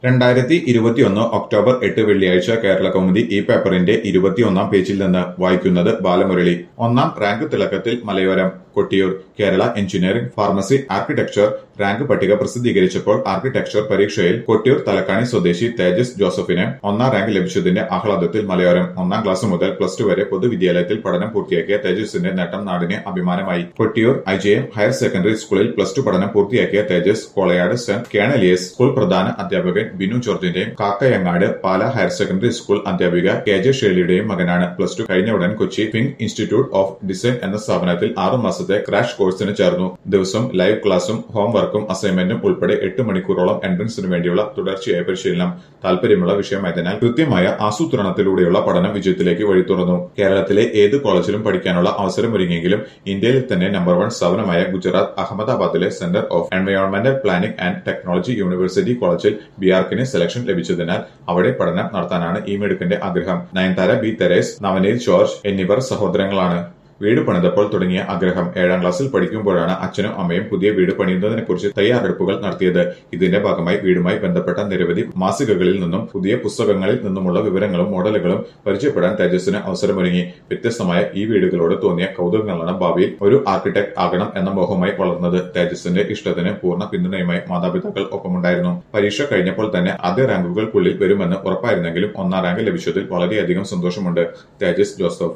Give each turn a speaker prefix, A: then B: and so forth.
A: രണ്ടായിരത്തി ഇരുപത്തിയൊന്ന് ഒക്ടോബർ എട്ട് വെള്ളിയാഴ്ച കേരള കൗമുദി ഈ പേപ്പറിന്റെ ഇരുപത്തിയൊന്നാം പേജിൽ നിന്ന് വായിക്കുന്നത് ബാലമുരളി ഒന്നാം റാങ്ക് തിളക്കത്തിൽ മലയോരം Kottiyoor Kerala engineering pharmacy architecture rank പട്ടിക പ്രസിദ്ധീകരിച്ചപ്പോൾ ആർക്കിടെക്ചർ പരീക്ഷയിൽ കൊട്ടിയൂർ തലക്കാണി സ്വദേശി തേജസ് ജോസഫിന് ഒന്നാം റാങ്ക് ലഭിച്ചതിന്റെ ആഹ്ലാദത്തിൽ മലയോരം ഒന്നാം ക്ലാസ് മുതൽ പ്ലസ് ടു വരെ പൊതുവിദ്യാലയത്തിൽ പഠനം പൂർത്തിയാക്കിയ തേജസിന്റെ നേട്ടം നാടിന് അഭിമാനമായി കൊട്ടിയൂർ ഐജെഎം ഹയർ സെക്കൻഡറി സ്കൂളിൽ പ്ലസ് ടു പഠനം പൂർത്തിയാക്കിയ Thejas Kolayad saint Cornelius school പ്രധാന അധ്യാപകൻ ബിനു ജോർജിന്റെയും Kakkayangad Pala higher secondary school അധ്യാപിക കെ ജെ ഷേലിയുടെയും മകനാണ് പ്ലസ് ടു കഴിഞ്ഞ ഉടൻ കൊച്ചി ഫിങ് ഇൻസ്റ്റിറ്റ്യൂട്ട് ഓഫ് ഡിസൈൻ എന്ന സ്ഥാപനത്തിൽ ആറു മാസത്തെ ക്രാഷ് കോഴ്സിന് ചേർന്നു ദിവസം ലൈവ് ക്ലാസും ഹോംവർക്കും അസൈൻമെന്റും ഉൾപ്പെടെ എട്ട് മണിക്കൂറോളം എൻട്രൻസിന് വേണ്ടിയുള്ള തുടർച്ചയായ പരിശീലനം താല്പര്യമുള്ള വിഷയമായതിനാൽ കൃത്യമായ ആസൂത്രണത്തിലൂടെയുള്ള പഠനം വിജയത്തിലേക്ക് വഴി തുറന്നു കേരളത്തിലെ ഏത് കോളേജിലും പഠിക്കാനുള്ള അവസരമൊരുങ്ങിയെങ്കിലും ഇന്ത്യയിൽ തന്നെ നമ്പർ വൺ സ്ഥാപനമായ ഗുജറാത്ത് അഹമ്മദാബാദിലെ സെന്റർ ഓഫ് എൻവയോൺമെന്റൽ പ്ലാനിംഗ് ആൻഡ് ടെക്നോളജി യൂണിവേഴ്സിറ്റി കോളേജിൽ ബിആർക്കിന് സെലക്ഷൻ ലഭിച്ചതിനാൽ അവിടെ പഠനം നടത്താനാണ് ഈ മെടുക്കന്റെ ആഗ്രഹം നയൻതാര ബി തെരേസ് നവനീത് ജോർജ് എന്നിവർ സഹോദരങ്ങളാണ് വീട് പണിതപ്പോൾ തുടങ്ങിയ ആഗ്രഹം ഏഴാം ക്ലാസ്സിൽ പഠിക്കുമ്പോഴാണ് അച്ഛനും അമ്മയും പുതിയ വീട് പണിയുന്നതിനെ കുറിച്ച് തയ്യാറെടുപ്പുകൾ നടത്തിയത് ഇതിന്റെ ഭാഗമായി വീടുമായി ബന്ധപ്പെട്ട നിരവധി മാസികകളിൽ നിന്നും പുതിയ പുസ്തകങ്ങളിൽ നിന്നുമുള്ള വിവരങ്ങളും മോഡലുകളും പരിചയപ്പെടാൻ തേജസ്സിന് അവസരമൊരുങ്ങി വ്യത്യസ്തമായ ഈ വീടുകളോട് തോന്നിയ കൗതുകങ്ങളാണ് ഭാവിയിൽ ഒരു ആർക്കിടെക്ട് ആകണം എന്ന മോഹമായി വളർന്നത് തേജസ്സിന്റെ ഇഷ്ടത്തിന് പൂർണ്ണ പിന്തുണയുമായി മാതാപിതാക്കൾ ഒപ്പമുണ്ടായിരുന്നു പരീക്ഷ കഴിഞ്ഞപ്പോൾ തന്നെ ആദ്യ റാങ്കുകൾക്കുള്ളിൽ വരുമെന്ന് ഉറപ്പായിരുന്നെങ്കിലും ഒന്നാം റാങ്ക് ലഭിച്ചതിൽ വളരെയധികം സന്തോഷമുണ്ട് തേജസ് ജോസഫ്